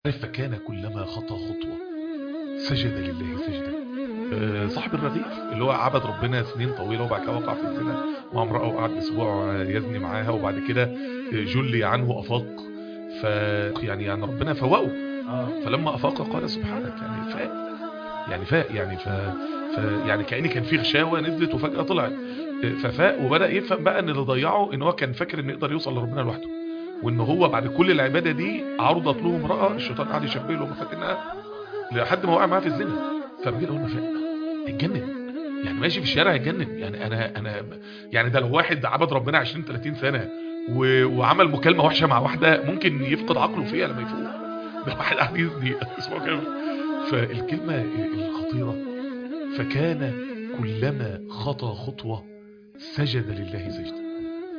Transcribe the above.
فكان كلما خطى خطوة سجد لله سجدة آه، صاحب الرغيف اللي هو عبد ربنا سنين طويلة وبعد كده وقع في الزنا مع امرأة وقعد اسبوع يزني معاها وبعد كده جلي عنه افاق ف يعني يعني ربنا فوقه فلما افاق قال سبحانك يعني فاق يعني فاق يعني ف... ف... يعني كأن كان في غشاوة نزلت وفجأة طلعت ففاق وبدأ يفهم بقى ان اللي ضيعه ان هو كان فاكر انه يقدر يوصل لربنا لوحده وان هو بعد كل العبادة دي عرضت له امرأة الشيطان قاعد يشبه له فاكرها لحد ما وقع معاه في الزنا فبجد اول ما فاق اتجنن يعني ماشي في الشارع اتجنن يعني انا انا يعني ده لو واحد عبد ربنا 20 30 سنة و... وعمل مكالمة وحشة مع واحدة ممكن يفقد عقله فيها لما يفوق ده واحد قاعد يزني اسمه كده فالكلمة الخطيرة فكان كلما خطى خطوة سجد لله سجدة